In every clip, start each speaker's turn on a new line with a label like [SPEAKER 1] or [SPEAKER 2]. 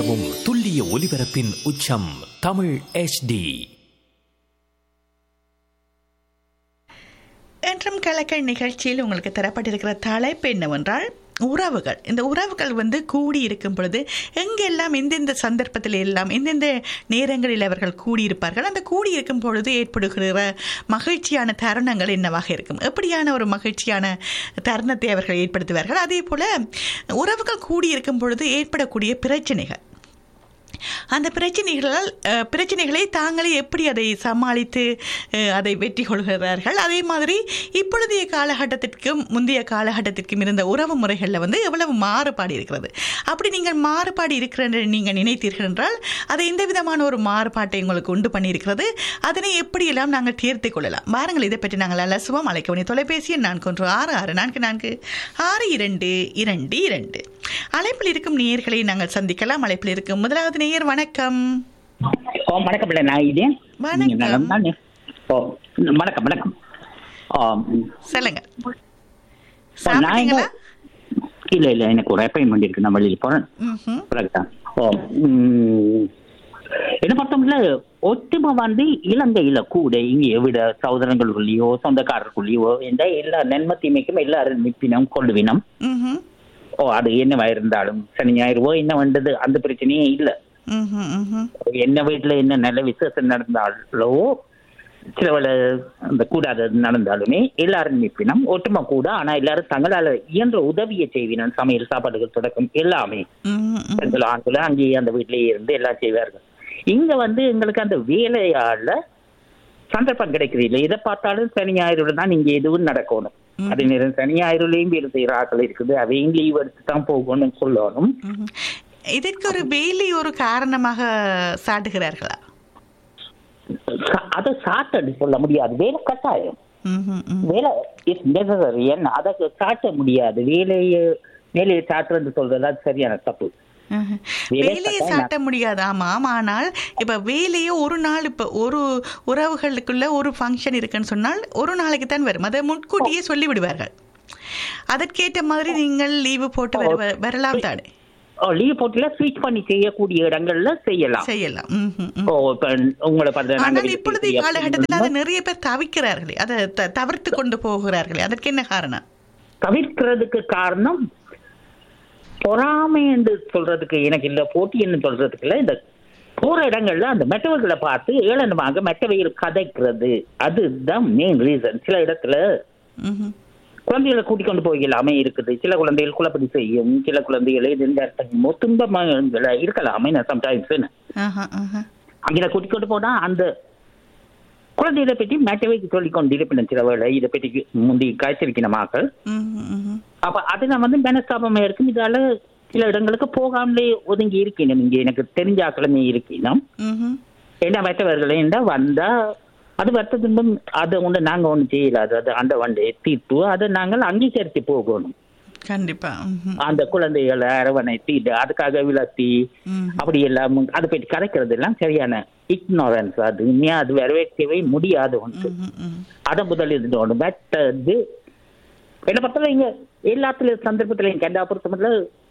[SPEAKER 1] நிலவும் துல்லிய ஒலிபரப்பின் உச்சம் தமிழ் HD
[SPEAKER 2] என்றும் கலக்கல் நிகழ்ச்சியில் உங்களுக்கு தரப்பட்டிருக்கிற தலைப்பு என்னவென்றால் உறவுகள் இந்த உறவுகள் வந்து கூடி இருக்கும் பொழுது எங்கெல்லாம் எந்தெந்த சந்தர்ப்பத்தில் எல்லாம் எந்தெந்த நேரங்களில் அவர்கள் கூடியிருப்பார்கள் அந்த கூடியிருக்கும் பொழுது ஏற்படுகிற மகிழ்ச்சியான தருணங்கள் என்னவாக இருக்கும் எப்படியான ஒரு மகிழ்ச்சியான தருணத்தை அவர்கள் ஏற்படுத்துவார்கள் அதே போல் உறவுகள் கூடியிருக்கும் பொழுது ஏற்படக்கூடிய பிரச்சனைகள் அந்த பிரச்சனைகளால் அஹ், பிரச்சனைகளை தாங்களே எப்படி அதை சமாளித்து அஹ், அதை வெற்றி கொள்கிறார்கள் அதே மாதிரி இப்பொழுதைய காலகட்டத்திற்கும் முந்தைய காலகட்டத்திற்கும் இருந்த உறவு முறைகளில் வந்து எவ்வளவு மாறுபாடு இருக்கிறது அப்படி நீங்கள் மாறுபாடு இருக்கிற நீங்கள் நினைத்தீர்கள் என்றால் அது எந்த விதமான ஒரு மாறுபாட்டை உங்களுக்கு உண்டு பண்ணியிருக்கிறது அதனை எப்படியெல்லாம் நாங்கள் தீர்த்து கொள்ளலாம் வாருங்கள் இதை பற்றி நாங்கள் அலசுவோம் அழைக்க வேண்டிய தொலைபேசி எண் நான்கு ஒன்று ஆறு ஆறு நான்கு நான்கு ஆறு இரண்டு இரண்டு இரண்டு அழைப்பில் இருக்கும் நேயர்களை நாங்கள் சந்திக்கலாம் அழைப்பில் இருக்கும் முதலாவது நேயர் வணக்கம்
[SPEAKER 3] ஓ வணக்கம் பிள்ளை நான் இதே
[SPEAKER 2] வணக்கம்.
[SPEAKER 3] நீங்க நலம் தானே ஓ வணக்கம் வணக்கம் ஆ,
[SPEAKER 2] சொல்லுங்க
[SPEAKER 3] ஓ, நான்
[SPEAKER 2] சாப்பிட்டீங்களா
[SPEAKER 3] எங்க- இல்ல இல்ல எனக்கு ஒரு அப்பாயின்மெண்ட் இருக்கு நான் வெளியில் போறேன்
[SPEAKER 2] ம்ஹும்.
[SPEAKER 3] பிறகுதான் ஓ ம், என்ன பார்த்தோம்ல ஒத்துமை வந்து இலங்கையில கூட இங்கே விட சகோதரங்களுக்குள்ளேயோ சொந்தக்காரருக்குள்ளேயோ என்ற எல்லா நன்மை தீமைக்கும் எல்லாரும் நிப்பினம் கொள்ளுவினம்
[SPEAKER 2] ம்ஹும்.
[SPEAKER 3] ஓ அது என்னவா இருந்தாலும் சனி ஞாயிறுவோ என்ன வந்தது அந்த பிரச்சனையே இல்லை
[SPEAKER 2] ம்ஹும். ம்ஹும்.
[SPEAKER 3] என்ன வீட்டுல என்ன நல்ல விசேஷம் நடந்தாலோ சில வேளை அந்த கூடாதது நடந்தாலுமே எல்லாரும் நிற்பினம் ஒற்றுமை கூட ஆனா எல்லாரும் தங்களால இயன்ற உதவியை செய்வினம் சமையல் சாப்பாடுகள் தொடக்கம் எல்லாமே
[SPEAKER 2] ம்ஹும். ம்ஹும்.
[SPEAKER 3] பெண்கள் ஆண்கள் அங்கேயே அந்த வீட்டிலேயே இருந்து எல்லாம் செய்வார்கள் இங்க வந்து எங்களுக்கு அந்த வேலையால சந்தர்ப்பம் கிடைக்கிறது இல்லை எதை பார்த்தாலும் சனி ஞாயிறு தான் இங்க எதுவும் நடக்கணும்
[SPEAKER 2] ம்.
[SPEAKER 3] அதே நேரம் சனி ஞாயிறுலையும் வேலை செய்யற ஆட்கள் இருக்குது அவையும் லீவ் எடுத்து தான் போகணும்னு சொல்லணும்
[SPEAKER 2] ம்ஹும். இதற்கு ஒரு வேலி ஒரு காரணமாக சாட்டுகிறார்களா
[SPEAKER 3] சா- அதை சாட்டடி சொல்ல முடியாது வேலை கட்டாயம்
[SPEAKER 2] ம்ஹும். ம்ஹும்.
[SPEAKER 3] வேலை இட்ஸ் நெசசரி என்ன அதை காட்ட முடியாது வேலையை வேலையை சாட்டுறது சொல்றது அது சரியான தப்பு
[SPEAKER 2] ம்ஹும்.
[SPEAKER 3] வேலை
[SPEAKER 2] வேலையை
[SPEAKER 3] கட்டாயம்
[SPEAKER 2] சாட்ட முடியாது ஆமாம் ஆனால் இப்ப வேலையே ஒரு நாள் இப்ப ஒரு உறவுகளுக்குள்ள ஒரு ஃபங்க்ஷன் இருக்குன்னு சொன்னால் ஒரு நாளைக்கு தான் வரும் அதை முன்கூட்டியே சொல்லி விடுவார்கள் அதற்கேற்ற மாதிரி நீங்கள் லீவு போட்டு வரு- வரலாம் தானே
[SPEAKER 3] லீவ் போட்டுல ஸ்விட்ச் பண்ணி செய்யக்கூடிய இடங்கள்ல செய்யலாம்
[SPEAKER 2] செய்யலாம் ம்ஹும். ம்.
[SPEAKER 3] ஓ இப்ப உங்களை பார்த்து நாங்க
[SPEAKER 2] ஆனால்
[SPEAKER 3] வெளியே
[SPEAKER 2] இப்பொழுதைய
[SPEAKER 3] செய்ய
[SPEAKER 2] காலகட்டத்தில் அதை நிறைய பேர் தவிக்கிறார்களே அதை த- தவிர்த்து கொண்டு போகிறார்களே அதற்கு என்ன காரணம்
[SPEAKER 3] தவிர்க்கிறதுக்கு காரணம் பொறாமை என்று சொல்றதுக்கு எனக்கு இல்ல போட்டி என்று சொல்றதுக்கு இல்ல இந்த போற இடங்கள்ல அந்த மெட்டவர்களை பார்த்து ஏளனமாக மெட்டவையில் கதைக்கிறது அதுதான் மெயின் ரீசன் சில இடத்துல
[SPEAKER 2] ம்ஹும்.
[SPEAKER 3] குழந்தைகளை கூட்டிக் கொண்டு போகலாமே இருக்குது சில குழந்தைகள் குழப்படி செய்யும் சில குழந்தைகளை இந்த துன்பமாக இருக்கலாமே சம்டைம்ஸ்
[SPEAKER 2] ஆஹா, ஆஹா.
[SPEAKER 3] அங்கே கூட்டிக் கொண்டு போனா அந்த குழந்தைகளை பற்றி மேட்டவைக்கு சொல்லிக் கொண்டு இருப்பின சில வேளை இதை பற்றி முந்தி காய்ச்சிருக்கணுமாக்கள்
[SPEAKER 2] ம்ஹும், ம்ஹும்.
[SPEAKER 3] அப்ப அதுல வந்து மனஸ்தாபமா இருக்கும் இதால சில இடங்களுக்கு போகாமலே ஒதுங்கி இருக்கணும் இங்க எனக்கு தெரிஞ்ச ஆக்களுமே இருக்கணும்
[SPEAKER 2] ம்ஹும்.
[SPEAKER 3] ஏன்னா மற்றவர்கள் என்ன வந்தா அது வருத்த துன்பம் அதை ஒண்ணு நாங்க ஒண்ணு செய்யலாது அது அந்த வண்டி தீர்ப்பு அதை நாங்கள் அங்கீகரித்து போகணும்
[SPEAKER 2] கண்டிப்பா ம்ஹும்.
[SPEAKER 3] அந்த குழந்தைகளை அரவணைத்து இது அதுக்காக விளத்தி
[SPEAKER 2] ம்.
[SPEAKER 3] அப்படி எல்லாம் அதை பற்றி கதைக்கிறது எல்லாம் சரியான இக்னோரன்ஸ் அது உண்மையா அது வரவேற்கவே முடியாத ஒன்று
[SPEAKER 2] ம்ஹும், ம்.
[SPEAKER 3] அதை முதல் இருந்தோம் மற்றது என்ன பார்த்தா இங்க எல்லாத்துல சந்தர்ப்பத்திலையும் கண்டா பொறுத்தமட்டில்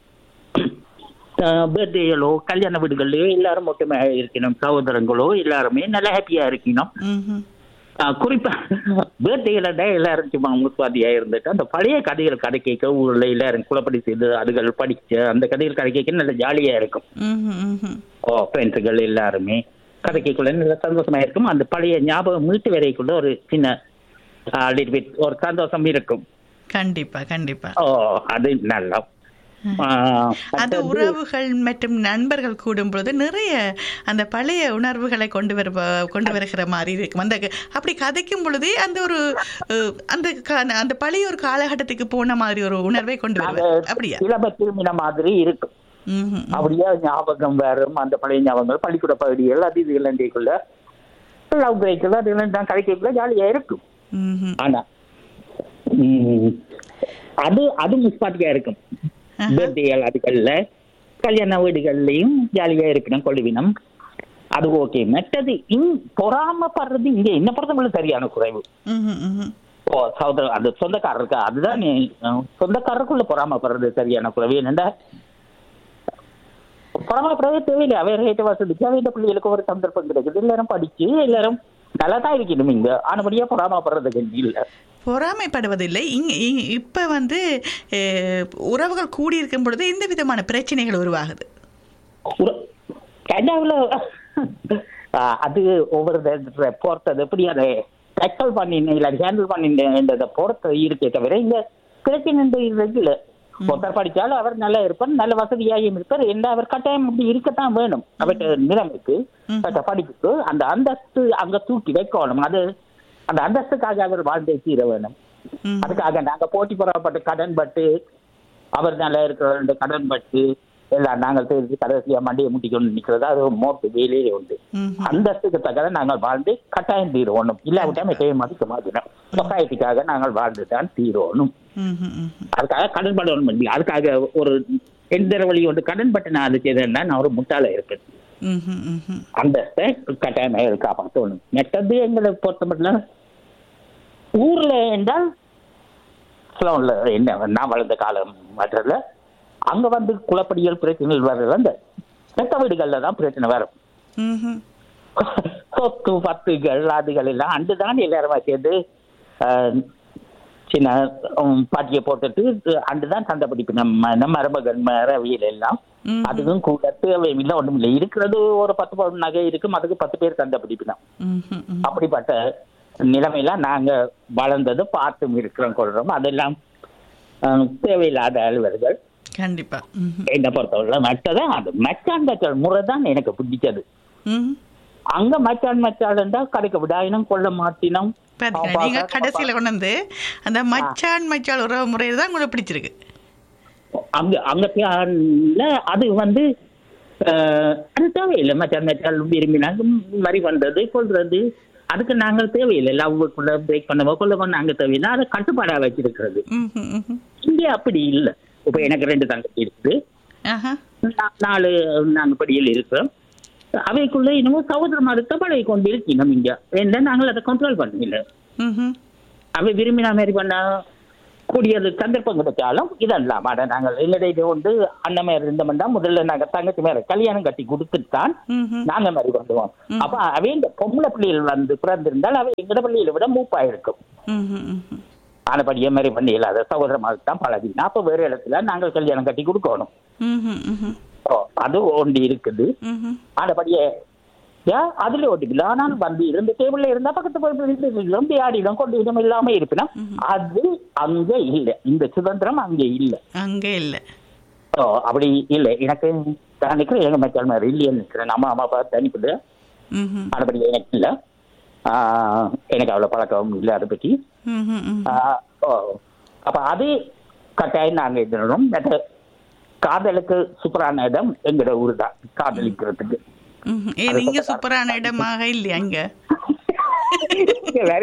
[SPEAKER 3] பர்த்டேகளோ கல்யாண வீடுகள்லயோ எல்லாரும் ஒற்றுமையா இருக்கணும் சகோதரங்களோ எல்லாருமே நல்லா ஹாப்பியா இருக்கணும்
[SPEAKER 2] ம்ஹும்.
[SPEAKER 3] ஆஹ் குறிப்பா பர்த்டேல எல்லாரும் சும்மா முஸ்வாதியா இருந்துட்டு அந்த பழைய கதைகள் கதை கேட்க ஊர்ல எல்லாரும் குளப்படி செய்து அதுகள் படிச்ச அந்த கதைகள் கதை கேட்க நல்ல ஜாலியா இருக்கும்
[SPEAKER 2] ம்ஹும், ம்ஹும்.
[SPEAKER 3] ஓ ஃப்ரெண்ட்ஸுகள் எல்லாருமே கதை கேட்கல நல்ல சந்தோஷமா இருக்கும் அந்த பழைய ஞாபகம் மீட்டு வரைக்குள்ள ஒரு சின்ன ஆஹ், little bit ஒரு சந்தோஷம் இருக்கும்
[SPEAKER 2] கண்டிப்பா கண்டிப்பா
[SPEAKER 3] ஓ அது நல்லா ஆஹ்,
[SPEAKER 2] அது
[SPEAKER 3] மற்றது-
[SPEAKER 2] உறவுகள் மற்றும் நண்பர்கள் கூடும் பொழுது நிறைய அந்த பழைய உணர்வுகளை கொண்டு வர கொண்டு வருகிற மாதிரி இருக்கும் அந்த அப்படி கதைக்கும் பொழுதே அந்த ஒரு அஹ், அந்த கா- அந்த பழைய ஒரு காலகட்டத்துக்கு போன மாதிரி ஒரு உணர்வை கொண்டு வருவார் அப்படியா
[SPEAKER 3] இளம திரும்பின மாதிரி இருக்கும்
[SPEAKER 2] ம்ஹும்,
[SPEAKER 3] அப்படியே ஞாபகம் வரும் அந்த பழைய ஞாபகங்கள் பள்ளிக்கூட பகுதிகள் அது இது இலண்டைக்குள்ள லவ் பிரேக்கில் அது எல்லாம் தான் கதைக்கக்குள்ள ஜாலியா இருக்கும்
[SPEAKER 2] ம்ஹும்.
[SPEAKER 3] ஆனா ம், அது அது முஸ்பாட்டியா இருக்கும்
[SPEAKER 2] ஆஹா.
[SPEAKER 3] பர்த்டேகள் அதுகள்ல கல்யாண வீடுகள்லயும் ஜாலியா இருக்கணும் கொள்வினம் அது ஓகே மற்றது இங் பொறாமப்படுறது இங்க என்ன பொறுத்தவரை சரியான குறைவு
[SPEAKER 2] ம்ஹும், ம்ஹும்.
[SPEAKER 3] ஓ சகோதர அந்த சொந்தக்காரருக்கு அதுதான் நீ- அஹ், சொந்தக்காரருக்குள்ள பொறாமப்படுறது சரியான குறைவு என்னண்டா பொறாமப்படவே தேவையில்லை அவர் ரேட்டு வசதிக்கு அவங்க பிள்ளைகளுக்கு ஒரு சந்தர்ப்பம் கிடைக்குது எல்லாரும் படிச்சு எல்லாரும் நல்லா தான் இருக்கணும் இங்க ஆனபடியா பொறாமப்படுறதுக்கு இல்ல
[SPEAKER 2] பொறாமைப்படுவதில்லை இங்க இ- இப்ப வந்து அஹ், உறவுகள் கூடி இருக்கும் பொழுது இந்த விதமான பிரச்சனைகள் உருவாகுது
[SPEAKER 3] உர- கனவுல ஆஹ் அது ஒவ்வொரு பொறுத்தது எப்படி அதை டேக்கிள் பண்ணினேன் இல்லை ஹேண்டில் பண்ணினேன்றதை பொறுத்து இருக்கே தவிர இங்க பிரச்சனை இருக்குல்ல ஒருத்தர் படிச்சாலும் அவர் நல்லா இருப்பார் நல்ல வசதியாகவும் இருப்பார் என்ன அவர் கட்டாயம் இப்படி இருக்கத்தான் வேணும் அவர்கிட்ட நிலைமைக்கு அவர்கிட்ட படிப்புக்கு அந்த அந்தஸ்து அங்க தூக்கி வைக்கணும் அது அந்த அந்தஸ்துக்காக அவர் வாழ்ந்தே தீர வேணும்
[SPEAKER 2] ம்.
[SPEAKER 3] அதுக்காக நாங்க போட்டி போறப்பட்டு கடன் பட்டு அவர் நல்லா இருக்கிற கடன் பட்டு எல்லாம் நாங்கள் தெரிஞ்சு கடைசியா மண்டியை முட்டிக்கொண்டு நிக்கிறது அது ஒரு மோட்டு வேலையே உண்டு
[SPEAKER 2] ம்.
[SPEAKER 3] அந்தஸ்துக்கு தக்கத நாங்கள் வாழ்ந்து கட்டாயம் தீரணும் இல்லாவிட்டா மிகவும் மதிக்க மாட்டோம் சொசைட்டிக்காக நாங்கள் வாழ்ந்து தான் தீரணும்
[SPEAKER 2] ம், ம், ம்.
[SPEAKER 3] அதுக்காக கடன் படணும் இல்லை அதுக்காக ஒரு எந்த வழி வந்து கடன் பட்டு நான் அது செய்தேன்னா நான் ஒரு முட்டாள இருப்பேன்
[SPEAKER 2] ம், ம், ம், ம்.
[SPEAKER 3] அந்தஸ்தை கட்டாயம் காப்பாற்றணும் மற்றது எங்களை பொறுத்த மட்டும் ஊர்ல என்றால் சிலோன்ல என்ன நான் வளர்ந்த காலம் மற்றதுல அங்க வந்து குளப்படிகள் பிரச்சனைகள் வர்றது அந்த மெத்த வீடுகள்ல தான் பிரச்சனை வரும்
[SPEAKER 2] ம், ம்.
[SPEAKER 3] சொத்து பத்துகள் அதுகள் எல்லாம் அண்டுதான் எல்லாருமா சேர்ந்து ஆஹ், சின்ன உம், பாட்டியை போட்டுட்டு அண்டுதான் சண்டை பிடிப்பு நம்ம நம்ம மரபகன் மரவியல் எல்லாம்
[SPEAKER 2] ம்.
[SPEAKER 3] அதுவும் கூட தேவையில்லை ஒண்ணும் இல்லை இருக்கிறது ஒரு பத்து பவுன் நகை இருக்கும் அதுக்கு பத்து பேர் சண்டை பிடிப்பினோம்
[SPEAKER 2] ம், ம், ம்.
[SPEAKER 3] அப்படிப்பட்ட நிலைமையில நாங்க வளர்ந்தது பார்த்தும் இருக்கிறோம் கொள்றோம் அதெல்லாம் ஆஹ், தேவையில்லாத அலுவல்கள்
[SPEAKER 2] கண்டிப்பா ம், ம்.
[SPEAKER 3] என்னை பொறுத்தவரை மற்றதை அது மச்சான் மச்சான் முறை தான் எனக்கு பிடிச்சது
[SPEAKER 2] ம்.
[SPEAKER 3] அங்க மச்சான் மச்சான் இருந்தா கடைக்கு விடாயினம் கொள்ள மாட்டினோம்
[SPEAKER 2] பாத்தீங்களா நீங்க கடைசியில கொண்டு வந்து அந்த மச்சான் மச்சான் உறவு முறையில் தான் உங்களுக்கு பிடிச்சிருக்கு
[SPEAKER 3] அங்க அங்க தியான்ல அது வந்து ஆஹ், அது தேவையில்லை மச்சான் மச்சான் விரும்பினாங்க இந்த மாதிரி பண்றது கொள்றது அதுக்கு நாங்கள் தேவையில்லை லவ்வுக்குள்ள பிரேக் பண்ணவோ கொள்ளவோ நாங்க தேவையில்லை அதை கட்டுப்பாடா வச்சிருக்கிறது
[SPEAKER 2] ம், ம், ம், ம்.
[SPEAKER 3] இங்க அப்படி இல்லை இப்ப எனக்கு ரெண்டு தங்கச்சி இருக்குது
[SPEAKER 2] ஆஹா.
[SPEAKER 3] நா- நாலு நாங்க படியில் இருக்கிறோம் அவைக்குள்ள இன்னமும் சகோதர மதத்தை பழகி கொண்டு இருக்கணும் இங்க என்ன நாங்கள் அதை கண்ட்ரோல் பண்ணல
[SPEAKER 2] ம், ம்.
[SPEAKER 3] அவை விரும்பின மாதிரி பண்ண கூடியது சந்தர்ப்பம் கிடைச்சாலும் இதெல்லாம் அட நாங்கள் எங்களுடைய இது வந்து அண்ணன் மேல இருந்தோம்னா முதல்ல நாங்க தங்கச்சி மேல கல்யாணம் கட்டி கொடுத்துட்டு தான்
[SPEAKER 2] ம், ம்.
[SPEAKER 3] நாங்க மாதிரி பண்ணுவோம் அப்ப அவை இந்த பொம்பளை பிள்ளைகள் வந்து பிறந்திருந்தால் அவை எங்கட பிள்ளைகளை விட மூப்பா இருக்கும்
[SPEAKER 2] ம், ம், ம், ம்.
[SPEAKER 3] ஆனபடியே மாதிரி பண்ணி இல்லாத சகோதர மாதிரி தான் பழகினா அப்ப வேறு இடத்துல நாங்கள் கல்யாணம் கட்டி கொடுக்கணும்
[SPEAKER 2] ம், ம், ம், ம்.
[SPEAKER 3] ஓ, அது ஒண்டி இருக்குது
[SPEAKER 2] ம், ம்.
[SPEAKER 3] ஆனபடியே ஏன் அதுல ஓட்டிக்கலாம் ஆனாலும் வந்து இருந்து டேபிள்ல இருந்தா பக்கத்து போய் தேடிடும் கொண்டு இடம் இல்லாம இருப்பினா அது அங்க இல்ல இந்த சுதந்திரம் அங்க இல்ல
[SPEAKER 2] அங்கே இல்ல
[SPEAKER 3] ஓ அப்படி இல்ல எனக்கு நான் நிக்கிறேன் எங்க மக்கள் மாதிரி இல்லைன்னு நிக்கிறேன் நம்ம அம்மா அப்பா தனிப்படு
[SPEAKER 2] ம், ம்.
[SPEAKER 3] ஆனபடி எனக்கு இல்ல ஆஹ், எனக்கு அவ்வளவு பழக்கம் இல்லை அதை பற்றி
[SPEAKER 2] ம், ம், ம்.
[SPEAKER 3] ஆஹ், ஓ அப்ப அது கட்டாயம் நாங்க இதனும் காதலுக்கு சூப்பரான இடம் எங்கட ஊர் தான் காதலிக்கிறதுக்கு
[SPEAKER 2] ம், ம். ஏ நீங்க சூப்பரான இடமாக இல்லையா அங்க
[SPEAKER 3] இங்க வேற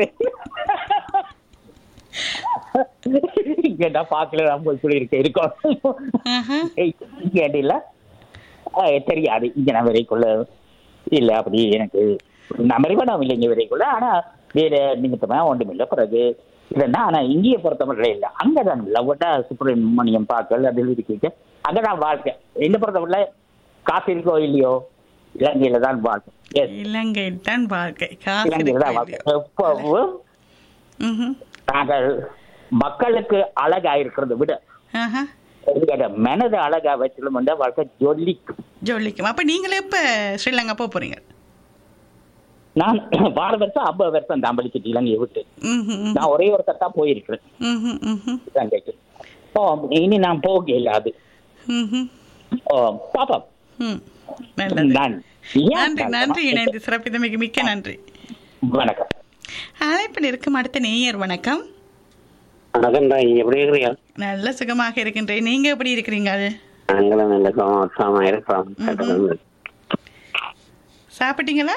[SPEAKER 3] இங்க நான் பாக்கல நான் போய் சொல்லியிருக்கேன் இருக்கோம்
[SPEAKER 2] ஆஹா.
[SPEAKER 3] இங்க இல்ல ஆஹ் தெரியாது இங்க நான் வரைக்குள்ள இல்ல அப்படி எனக்கு நமரிபடம் இல்லை இங்க வரைக்குள்ள ஆனா வேற நிமித்தமா ஒன்றுமில்லை பிறகு இல்லைன்னா ஆனா இங்கேயே பொறுத்த மட்டும் இல்லை அங்கதான் லவ்வட்டா சுப்பிரமணியம் பார்க்கல் அதில் இருக்கு அங்கதான் வாழ்க்கை என்ன பொறுத்தவரை காசு இருக்கோ இல்லையோ இலங்கையில தான் வாழ்க்கை எஸ்
[SPEAKER 2] இலங்கை தான் வாழ்க்கை காசு
[SPEAKER 3] இலங்கையில தான்
[SPEAKER 2] இருக்கா
[SPEAKER 3] வாழ்க்கை
[SPEAKER 2] இல்லையா?
[SPEAKER 3] எப்பவும்
[SPEAKER 2] ம், ம்.
[SPEAKER 3] நாங்கள் மக்களுக்கு அழகா இருக்கிறத விட
[SPEAKER 2] ஆஹா.
[SPEAKER 3] எங்களோட மனதை அழகா வச்சிருந்தா வாழ்க்கை ஜொலிக்கும்
[SPEAKER 2] ஜொலிக்கும் அப்ப நீங்களே இப்ப ஸ்ரீலங்கா போக போறீங்க
[SPEAKER 3] நான் வார வருஷம் ஐம்பது வருஷம் தான் படிச்சுட்டு இலங்கையை விட்டு
[SPEAKER 2] ம், ம், ம்.
[SPEAKER 3] நான் ஒரே ஒருத்தர் தான் போயிருக்கிறேன்
[SPEAKER 2] ம், ம், ம், ம்.
[SPEAKER 3] இலங்கைக்கு ஓ இனி நான் போக இல்லாது
[SPEAKER 2] ம், ம்.
[SPEAKER 3] ஓ பாப்பா
[SPEAKER 2] ம். நல்லது
[SPEAKER 3] நான்
[SPEAKER 2] நன்றி நன்றி இணைந்து சிறப்பித்தமைக்கு மிக்க நன்றி
[SPEAKER 3] வணக்கம்
[SPEAKER 2] அழைப்பில் இருக்கும் அடுத்த நேயர் வணக்கம்
[SPEAKER 4] வணக்கம் தான் எப்படி இருக்கிறீங்க
[SPEAKER 2] நல்ல சுகமாக இருக்கின்றேன் நீங்க எப்படி இருக்கிறீங்க
[SPEAKER 4] நாங்களும் நல்ல சமமா இருக்கிறோம்
[SPEAKER 2] சாப்பிட்டீங்களா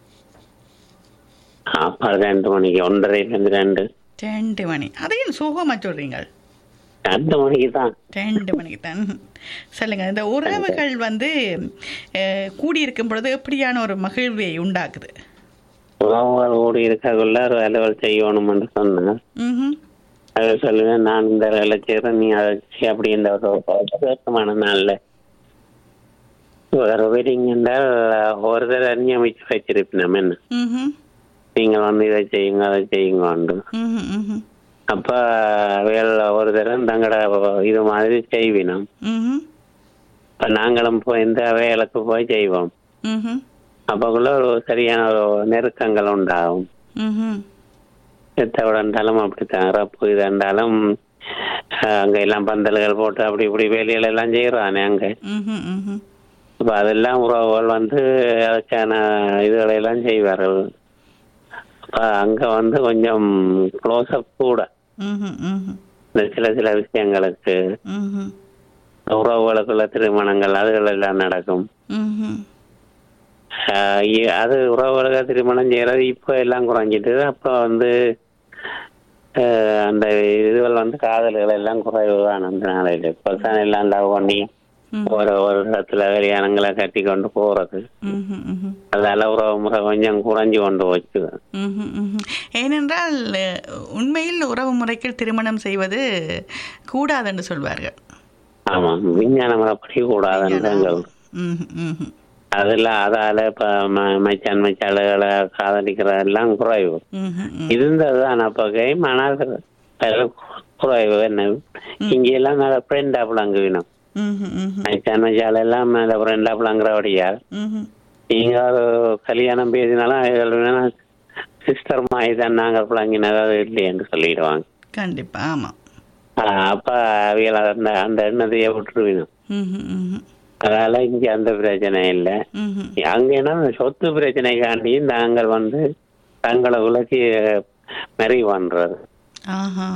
[SPEAKER 4] சாப்பாடு ரெண்டு மணிக்கு ஒன்றரைலேருந்து ரெண்டு
[SPEAKER 2] ரெண்டு மணி அதையும் சுகமா சொல்றீங்க
[SPEAKER 4] ரெண்டு மணிக்கு தான்
[SPEAKER 2] ரெண்டு மணிக்கு தான் சொல்லுங்க இந்த உறவுகள் வந்து அஹ், கூடியிருக்கும் பொழுது எப்படியான ஒரு மகிழ்வை உண்டாக்குது
[SPEAKER 4] உறவுகள் ஓடி இருக்கக்குள்ள ஒரு அலுவல் செய்யணும்னு சொன்னேன்
[SPEAKER 2] ம்ஹும்.
[SPEAKER 4] அதை சொல்லுவேன் நான் இந்த வேலை செய்யறேன் நீ அதை செய் அப்படி இந்த ஒரு வருத்தமான நாள்ல ஒரு வெட்டிங் என்றால் ஒருத்தர் நியமிச்சு வச்சிருப்பினோம் என்ன
[SPEAKER 2] ம்ஹும்.
[SPEAKER 4] நீங்கள் வந்து இதை செய்யுங்க அதை செய்யுங்க
[SPEAKER 2] ம்ஹும், ம்ஹும்.
[SPEAKER 4] அப்ப வேல் ஒரு தரம் தங்கட இது மாதிரி செய்வினோம்
[SPEAKER 2] ம்ஹும்.
[SPEAKER 4] இப்ப நாங்களும் போய் இந்த வேலைக்கு போய் செய்வோம்
[SPEAKER 2] ம்ஹும்.
[SPEAKER 4] அப்பக்குள்ள ஒரு சரியான ஒரு நெருக்கங்கள் உண்டாகும்
[SPEAKER 2] ம்ஹும்.
[SPEAKER 4] எத்தோட இருந்தாலும் அப்படித்தான் ரப்பு இது இருந்தாலும் அஹ், அங்க எல்லாம் பந்தல்கள் போட்டு அப்படி இப்படி வேலைகள் எல்லாம் செய்யறானே அங்க
[SPEAKER 2] ம்ஹும், ம்ஹும்.
[SPEAKER 4] இப்ப அதெல்லாம் உறவுகள் வந்து அதுக்கான இதுகளை எல்லாம் செய்வார்கள் அப்ப அங்க வந்து கொஞ்சம் க்ளோஸ்அப் கூட
[SPEAKER 2] ம்ஹும், ம்ஹும்.
[SPEAKER 4] இந்த சில சில விஷயங்களுக்கு
[SPEAKER 2] ம்ஹும்.
[SPEAKER 4] உறவுகளுக்குள்ள திருமணங்கள் அதுகள் எல்லாம் நடக்கும்
[SPEAKER 2] ம்ஹும்.
[SPEAKER 4] ஆஹ் இ- அது உறவுகளுக்கு திருமணம் செய்யறது இப்போ எல்லாம் குறைஞ்சிட்டு அப்போ வந்து ஆஹ் அந்த இதுகள் வந்து காதல்கள் எல்லாம் குறைவு தான் அந்த நாளையில இப்போ தான் எல்லாம் லவ் பண்ணி
[SPEAKER 2] ம்.
[SPEAKER 4] ஒரு ஒரு இடத்துல கல்யாணங்களை கட்டி கொண்டு போறது
[SPEAKER 2] ம்ஹும், ம்ஹும்.
[SPEAKER 4] அதால உறவு முறை கொஞ்சம் குறைஞ்சு கொண்டு வச்சு
[SPEAKER 2] ம்ஹும், ம்ஹும். ஏனென்றால் அஹ், உண்மையில் உறவு முறைக்கு திருமணம் செய்வது கூடாதுன்னு சொல்வார்கள்
[SPEAKER 4] ஆமா விஞ்ஞான முறைப்படி கூடாதுன்றாங்க
[SPEAKER 2] ம்ஹும், ம்ஹும்.
[SPEAKER 4] அதுல அதால இப்ப ம- மச்சான் மச்சாளுகளை காதலிக்கிறதெல்லாம் குறைவு
[SPEAKER 2] ம்ஹும், ம்ஹும்.
[SPEAKER 4] இருந்ததுதான் அப்ப கேம் ஆனால் அது குறைவு என்ன இங்க எல்லாம் நல்ல ஃப்ரெண்ட் ஆப்பிளாங்க வேணும்
[SPEAKER 2] ம்ஹும், ம்ஹும்.
[SPEAKER 4] மச்சான் மச்சாள் எல்லாம் நல்ல ஃப்ரெண்ட் ஆப்பிளாங்கிறபடியா
[SPEAKER 2] ம்ஹும்.
[SPEAKER 4] நீங்க ஒரு கல்யாணம் பேசினாலும் சிஸ்டர் மாதிரி தான் நாங்க பிள்ளைங்கினதாவது இல்லையென்று சொல்லிடுவாங்க
[SPEAKER 2] கண்டிப்பா ஆமா
[SPEAKER 4] ஆஹ் அப்ப அவியல் அந்த அந்த எண்ணத்தையே விட்டுருவினும்
[SPEAKER 2] ம்ஹும், ம்ஹும்.
[SPEAKER 4] அதனால இங்க அந்த பிரச்சனை இல்லை
[SPEAKER 2] ம்ஹும்.
[SPEAKER 4] அங்க என்ன இந்த சொத்து பிரச்சனைக்காண்டி நாங்கள் வந்து தங்களை உலகி மெரி பண்றது
[SPEAKER 2] ஆஹா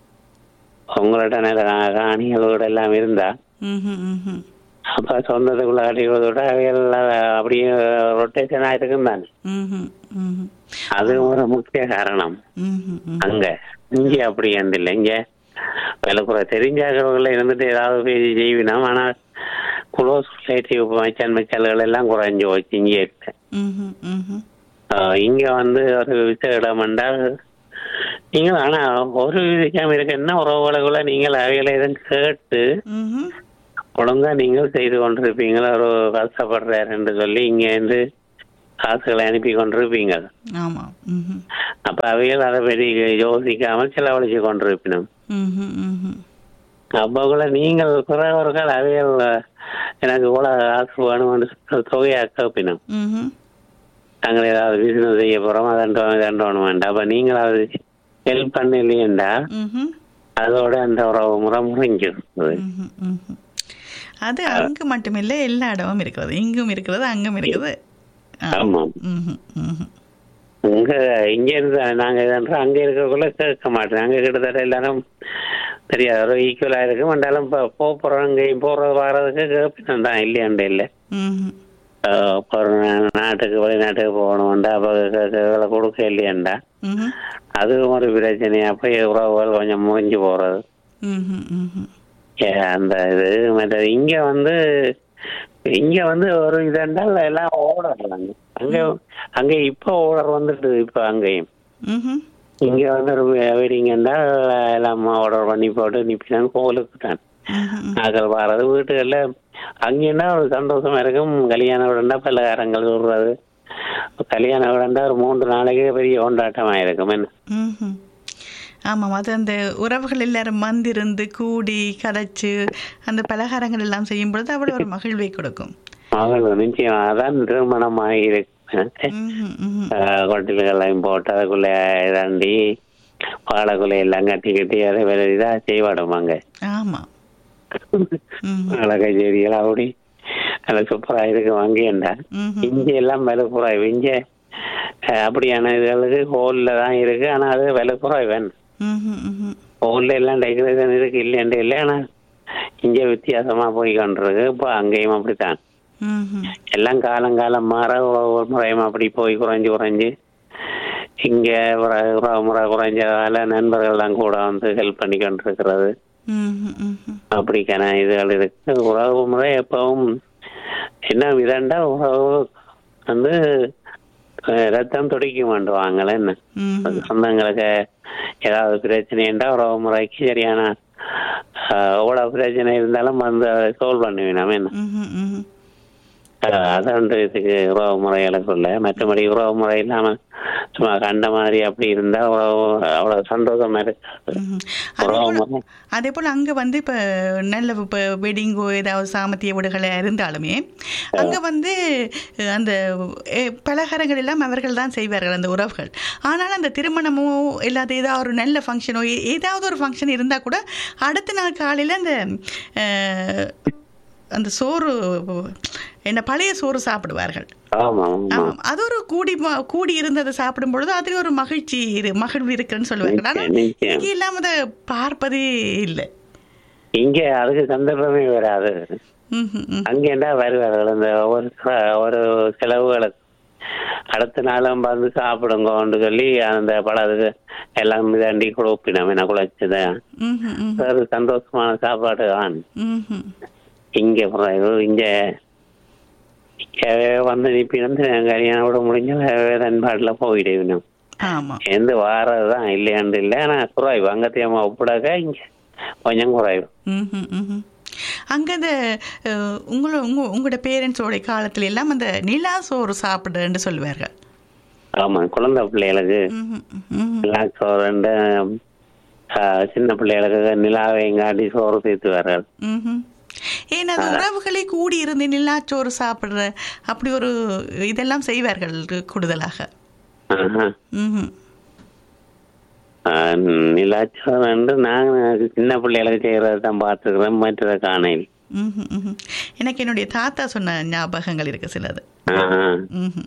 [SPEAKER 4] உங்களோட நிறைய காணிகளோட எல்லாம் இருந்தா
[SPEAKER 2] ம்ஹும், ம்ஹும்.
[SPEAKER 4] அப்ப சொந்தத்துக்குள்ள கட்டிக்கிறத விட அவையெல்லாம் அப்படியே ரொட்டேஷன் ஆயிருக்கும் தானே
[SPEAKER 2] ம்ஹும், ம்ஹும்.
[SPEAKER 4] அது ஒரு முக்கிய காரணம்
[SPEAKER 2] ம்ஹும், ம்ஹும்.
[SPEAKER 4] அங்க இங்க அப்படி அந்த இல்லை இங்க விலக்குறை தெரிஞ்சாக்கிறவங்கள இருந்துட்டு ஏதாவது பேசி செய்வினோம் ஆனா குளோஸ் ரிலேட்டிவ் மச்சான் மச்சால்கள் எல்லாம் குறைஞ்சு போச்சு இங்கே இருக்கு
[SPEAKER 2] ம்ஹும், ம்ஹும்.
[SPEAKER 4] ஆஹ் இங்க வந்து ஒரு விச இடம் என்றால் நீங்கள் ஆனா ஒரு விஷயம் இருக்கு என்ன உறவுகளுக்குள்ள நீங்கள் அவைகளை எதுவும் கேட்டு
[SPEAKER 2] ம்ஹும்.
[SPEAKER 4] ஒழுங்கா நீங்கள் செய்து கொண்டிருப்பீங்களா ஒரு கஷ்டப்படுறாரு என்று சொல்லி இங்க இருந்து காசுகளை அனுப்பி கொண்டிருப்பீங்க
[SPEAKER 2] ஆமா ம்ஹும்.
[SPEAKER 4] அப்ப அவைகள் அதை பற்றி யோசிக்காமல் செலவழிச்சு கொண்டிருப்பினோம்
[SPEAKER 2] ம்ஹும், ம்ஹும்.
[SPEAKER 4] அப்போ கூட நீங்கள் குறைவர்கள் அவைகள் எனக்கு இவ்வளவு காசு வேணும் என்று தொகையா கேட்பினோம்
[SPEAKER 2] ம்ஹும்.
[SPEAKER 4] நாங்கள் ஏதாவது பிசினஸ் செய்ய போறோம் அதன்றோம் இதன்றோம் வேண்டாம் அப்ப நீங்கள் அது ஹெல்ப் பண்ணலையேண்டா
[SPEAKER 2] ம்ஹும்.
[SPEAKER 4] அதோட அந்த உறவு முறை முறிஞ்சிருக்குது
[SPEAKER 2] ம்ஹும், ம்ஹும். அது அங்கு மட்டுமில்லை எல்லா இடமும் இருக்கிறது இங்கும் இருக்கிறது அங்கும் இருக்குது ஆ.
[SPEAKER 4] ஆமாம்
[SPEAKER 2] ம்ஹும், ம்ஹும்.
[SPEAKER 4] இங்க இங்க இருந்து நாங்க இதன்றோம் அங்க இருக்கக்குள்ள கேட்க மாட்டோம் அங்க கிட்டத்தட்ட எல்லாரும் தெரியாது ஒரு ஈக்குவலா இருக்கும் என்றாலும் இப்போ போக போறோம் இங்கேயும் போறது வர்றதுக்கு கேட்பினம் தான் இல்லையாண்டு இல்லை
[SPEAKER 2] ம்ஹும்.
[SPEAKER 4] ஆஹ் இப்போ ஒரு நாட்டுக்கு வெளிநாட்டுக்கு போகணும்டா அப்போ கேட்கறதுல கொடுக்க இல்லையாண்டா
[SPEAKER 2] ம்ஹும்.
[SPEAKER 4] அதுவும் ஒரு பிரச்சனையா போய் உறவுகள் கொஞ்சம் முடிஞ்சு போறது
[SPEAKER 2] ம்ஹும், ம்ஹும்.
[SPEAKER 4] ஏ, அந்த இது மற்றது இங்க வந்து இங்க வந்து ஒரு இதென்றால் எல்லாம் ஓடலாம் அங்க அங்க இப்ப ஓடர் வந்துட்டு இப்ப அங்கேயும்
[SPEAKER 2] ம்ஹும்.
[SPEAKER 4] இங்க வந்து ஒரு வெடிங் என்றால் எல்லாம் ஆர்டர் பண்ணி போட்டு நிப்பினான் கோவிலுக்கு தான்
[SPEAKER 2] ம்ஹும்.
[SPEAKER 4] நாங்கள் வர்றது வீட்டுகள்ல அங்கன்னா ஒரு சந்தோஷமா இருக்கும் கல்யாண விடண்டா பலகாரங்கள் விடுறது கல்யாண விடண்டா ஒரு மூன்று நாளைக்கு பெரிய கொண்டாட்டமா இருக்கும் என்ன
[SPEAKER 2] ம்ஹும். ஆமாம் அது அந்த உறவுகள் எல்லாரும் வந்திருந்து கூடி கதைச்சு அந்த பலகாரங்கள் எல்லாம் செய்யும் பொழுது அவ்வளோ ஒரு மகிழ்வை கொடுக்கும்
[SPEAKER 4] மகள் நிச்சயம் அதான் திருமணமாக இருக்கு
[SPEAKER 2] ம்ஹும், ம்ஹும்.
[SPEAKER 4] கொட்டில்களையும் போட்டு அதுக்குள்ள இதாண்டி வாழைக்குள்ள எல்லாம் கட்டி கட்டி அதை வேற இதா செய்வாடுமாங்க
[SPEAKER 2] ஆமாம் ம்ஹும்.
[SPEAKER 4] அழகை செடிகள் அப்படி நல்ல சூப்பரா இருக்கு வாங்கியண்டா
[SPEAKER 2] ம்ஹும்.
[SPEAKER 4] இங்க எல்லாம் விலை குறைவு இங்க அஹ், அப்படியான இதுகளுக்கு ஹோல்ல தான் இருக்கு ஆனா அது விலை குறைவன்
[SPEAKER 2] ம்ஹும், ம்ஹும்.
[SPEAKER 4] ஹோல்ல எல்லாம் டெக்கரேஷன் இருக்கு இல்லையாண்டு இல்லை ஆனா இங்க வித்தியாசமா போய் கொண்டிருக்கு இப்போ அங்கேயும் அப்படித்தான்
[SPEAKER 2] ம்ஹும்.
[SPEAKER 4] எல்லாம் காலம் காலம் மாற ஒவ்வொரு முறையும் அப்படி போய் குறைஞ்சு குறைஞ்சு இங்க உற- உறவு முறை குறைஞ்சதால நண்பர்கள் எல்லாம் கூட வந்து ஹெல்ப் பண்ணி கொண்டிருக்கிறது
[SPEAKER 2] ம்ஹும், ம்ஹும்.
[SPEAKER 4] அப்படிக்கான இதுகள் இருக்கு உறவு முறை எப்பவும் என்ன விதண்டா உறவு வந்து அஹ், ரத்தம் துடிக்க மாட்டுவாங்களே என்ன
[SPEAKER 2] ம்ஹும்.
[SPEAKER 4] சொந்தங்களுக்கு ஏதாவது பிரச்சனைண்டா உறவு முறைக்கு சரியான அஹ், எவ்வளவு பிரச்சனை இருந்தாலும் வந்து அதை சால்வ் பண்ணுவேன் நம்ம என்ன
[SPEAKER 2] ம்ஹும், ம்ஹும்.
[SPEAKER 4] அஹ், அதாண்டு இதுக்கு உறவு முறைகளுக்குள்ள மற்றபடி உறவு முறை இல்லாம சும்மா கண்ட மாதிரி அப்படி இருந்தா உறவு அவ்வளவு சந்தோஷமா இருக்கு
[SPEAKER 2] ம்ஹும். அதே
[SPEAKER 4] உறவு
[SPEAKER 2] போல
[SPEAKER 4] முறை
[SPEAKER 2] அதே போல் அங்கே வந்து இப்போ நல்ல இப்போ வெட்டிங்கோ ஏதாவது சாமத்திய வீடுகளை இருந்தாலுமே அங்கே வந்து அஹ், அந்த அஹ், பலகாரங்கள் எல்லாம் அவர்கள் தான் செய்வார்கள் அந்த உறவுகள் ஆனால் அந்த திருமணமோ இல்லாத ஏதாவது ஒரு நல்ல ஃபங்க்ஷனோ ஏதாவது ஒரு ஃபங்க்ஷன் இருந்தால் கூட அடுத்த நாள் காலையில் அந்த அஹ், அந்த சோறு என்ன பழைய சோறு சாப்பிடுவார்கள்
[SPEAKER 4] ஆமா ஆமா
[SPEAKER 2] ஆமாம் அது ஒரு கூடி ம- கூடி இருந்ததை சாப்பிடும் பொழுது அது ஒரு மகிழ்ச்சி இரு மகிழ்வு இருக்குன்னு சொல்லுவாங்க ஆனால்
[SPEAKER 4] நிச்சயம், நிச்சயம்.
[SPEAKER 2] இங்கே இல்லாம அதை பார்ப்பதே இல்லை
[SPEAKER 4] இங்க அதுக்கு சந்தர்ப்பமே வராது
[SPEAKER 2] ம்ஹும், ம்.
[SPEAKER 4] அங்க என்ன வருவார்கள் அந்த ஒரு ச- ஒரு செலவுகளுக்கு அடுத்த நாளும் வந்து சாப்பிடுங்கன்னு சொல்லி அந்த பழத்துக்கு எல்லாம் மிதாண்டி கொடுப்பினோம் என்ன குழைச்சதான்
[SPEAKER 2] ம்ஹும், ம்.
[SPEAKER 4] ஒரு சந்தோஷமான சாப்பாடு தான்
[SPEAKER 2] ம்ஹும்.
[SPEAKER 4] இங்க பிறகு இங்க இங்க வந்து நிப்பினந்து கல்யாணம் விட முடிஞ்ச வேதன்பாடுல போயிடுவினோம்
[SPEAKER 2] ஆமா
[SPEAKER 4] எந்த வாரதுதான் இல்லையாண்டு இல்லை ஆனா குறைவு அங்கத்தையம்மா ஒப்பிடாக்க இங்க கொஞ்சம் குறைவு
[SPEAKER 2] ம்ஹும், ம்ஹும். அங்க அந்த அஹ், உங்களோட உங்க உங்களோட பேரண்ட்ஸோட காலத்துல எல்லாம் அந்த நிலா சோறு சாப்பிடுன்னு சொல்லுவார்கள்
[SPEAKER 4] ஆமா குழந்தை பிள்ளைகளுக்கு
[SPEAKER 2] ம்ஹும், ம்ஹும்.
[SPEAKER 4] நிலா சோறுண்டு ஆஹ், சின்ன பிள்ளைகளுக்கு நிலாவையும் காட்டி சோறு சேர்த்து வர்றாரு
[SPEAKER 2] ம்ஹும். ஏன்னா அது உறவுகளே கூடி இருந்து நிலாச்சோறு சாப்பிடுற அப்படி ஒரு இதெல்லாம் செய்வார்கள் கூடுதலாக
[SPEAKER 4] ஆஹா.
[SPEAKER 2] ம்ஹும்.
[SPEAKER 4] ஆஹ், நிலாச்சோறுண்டு நாங்க சின்ன பிள்ளைகளுக்கு செய்யறதை தான் பார்த்துக்கிறோம் மற்றதை காணையில்
[SPEAKER 2] ம்ஹும், ம்ஹும். எனக்கு என்னுடைய தாத்தா சொன்ன ஞாபகங்கள் இருக்கு சிலது
[SPEAKER 4] ஆஹா.
[SPEAKER 2] ம்ஹும்.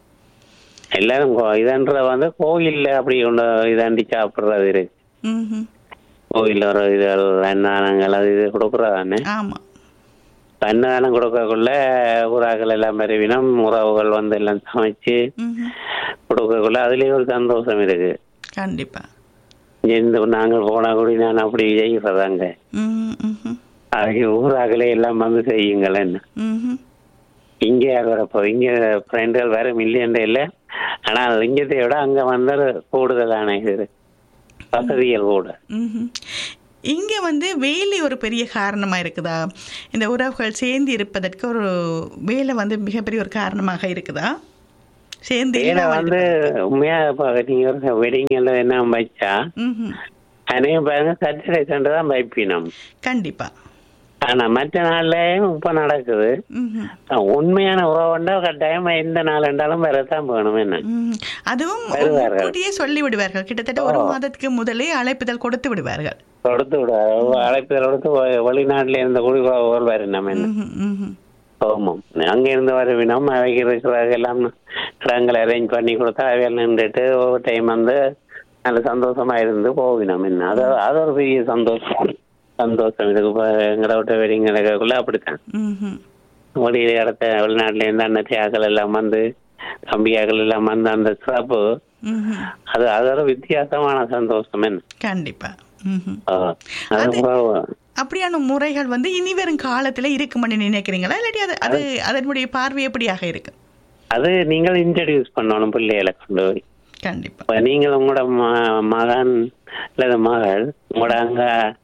[SPEAKER 4] எல்லாரும் கோ- இதன்ற வந்து கோயில்ல அப்படி ஒன்று இதாண்டி சாப்பிடுறது இருக்கு
[SPEAKER 2] ம்ஹும்.
[SPEAKER 4] கோயில் ஒரு இது அன்னதானங்கள் அது இது கொடுக்குறதானே
[SPEAKER 2] ஆமா
[SPEAKER 4] அன்னதானம் கொடுக்கக்குள்ள உறாக்கள் எல்லாம் பெருவினம் உறவுகள் வந்து எல்லாம் சமைச்சு
[SPEAKER 2] ம்ஹும்.
[SPEAKER 4] கொடுக்கக்குள்ள அதுலயும் ஒரு சந்தோஷம் இருக்கு
[SPEAKER 2] கண்டிப்பா
[SPEAKER 4] இந்த நாங்கள் போனா கூட நான் அப்படி செய்கிறதாங்க
[SPEAKER 2] ம்ஹும், ம்ஹும்.
[SPEAKER 4] அதுக்கு ஊராக்களே எல்லாம் வந்து செய்யுங்கள் என்ன
[SPEAKER 2] ம்ஹும்.
[SPEAKER 4] இங்க யார் வரப்போ இங்க ஃப்ரெண்டுகள் வேற மில்லியன் இல்லை ஆனா இங்கத்தை விட அங்க வந்தது கூடுதலான இது வசதிகள் கூட
[SPEAKER 2] ம்ஹும். இங்க வந்து வேலை ஒரு பெரிய காரணமா இருக்குதா இந்த உறவுகள் சேர்ந்து இருப்பதற்கு ஒரு வேலை வந்து மிகப்பெரிய ஒரு காரணமாக இருக்குதா சேர்ந்து
[SPEAKER 4] வேலை
[SPEAKER 2] இல்லாமல்
[SPEAKER 4] வந்து உண்மையா இப்ப நீங்க ஒரு வெட்டிங் எல்லாம் என்ன வச்சா
[SPEAKER 2] ம்ஹும்.
[SPEAKER 4] அநேகம் பாருங்க சாட்டர்டே சண்டே தான் வைப்பினம்
[SPEAKER 2] கண்டிப்பா
[SPEAKER 4] ஆனா மற்ற நாள்லயும் இப்ப நடக்குது
[SPEAKER 2] ம்ஹும்.
[SPEAKER 4] உண்மையான உறவுண்டா கட்டாயம் எந்த நாள் இருந்தாலும் வரத்தான் வேணும் என்ன
[SPEAKER 2] ம். அதுவும்
[SPEAKER 4] வருவார்கள்.
[SPEAKER 2] முன்கூட்டியே சொல்லி விடுவார்கள் கிட்டத்தட்ட ஒரு மாதத்துக்கு முதலே அழைப்புதல் கொடுத்து விடுவார்கள்
[SPEAKER 4] கொடுத்து விடுவார் அழைப்புதல் கொடுத்து வெ- வெளிநாட்டுல இருந்த குடி உறவுகள் வரணும் என்ன
[SPEAKER 2] ம்ஹும், ம்ஹும்.
[SPEAKER 4] ஆமாம் அங்க இருந்து வருவினம் அவைக்கு இருக்கிற எல்லாம் இடங்களை அரேஞ்ச் பண்ணி கொடுத்தா அவையில் நின்றுட்டு ஒரு டைம் வந்து நல்ல சந்தோஷமா இருந்து போவினோம் என்ன அது அது ஒரு பெரிய சந்தோஷம் சந்தோஷம் இதுக்கு இப்ப எங்களை விட்ட வெடிங் நடக்கக்குள்ள அப்படித்தான்
[SPEAKER 2] ம்ஹும்.
[SPEAKER 4] வெளியில இடத்த வெளிநாட்டுல இருந்து அன்னத்தியாக்கள் எல்லாம் வந்து தம்பியாக்கள் எல்லாம் வந்து அந்த சிறப்பு
[SPEAKER 2] ம்ஹும்.
[SPEAKER 4] அது அதோட வித்தியாசமான சந்தோஷம் என்ன
[SPEAKER 2] கண்டிப்பா ம்ஹும்.
[SPEAKER 4] ஆ, அது
[SPEAKER 2] அது-
[SPEAKER 4] அப்புறம்
[SPEAKER 2] அப்படியான முறைகள் வந்து இனி வரும் காலத்துல இருக்குமென்னு நினைக்கிறீங்களா இல்லாட்டி அது அது அதனுடைய பார்வை எப்படியாக இருக்கு
[SPEAKER 4] அது நீங்கள் இன்ட்ரடியூஸ் பண்ணணும் பிள்ளைகளை கொண்டு போய்
[SPEAKER 2] கண்டிப்பா
[SPEAKER 4] இப்ப நீங்கள் உங்களோட ம- மகன் இல்ல மகள் உங்களோட அங்க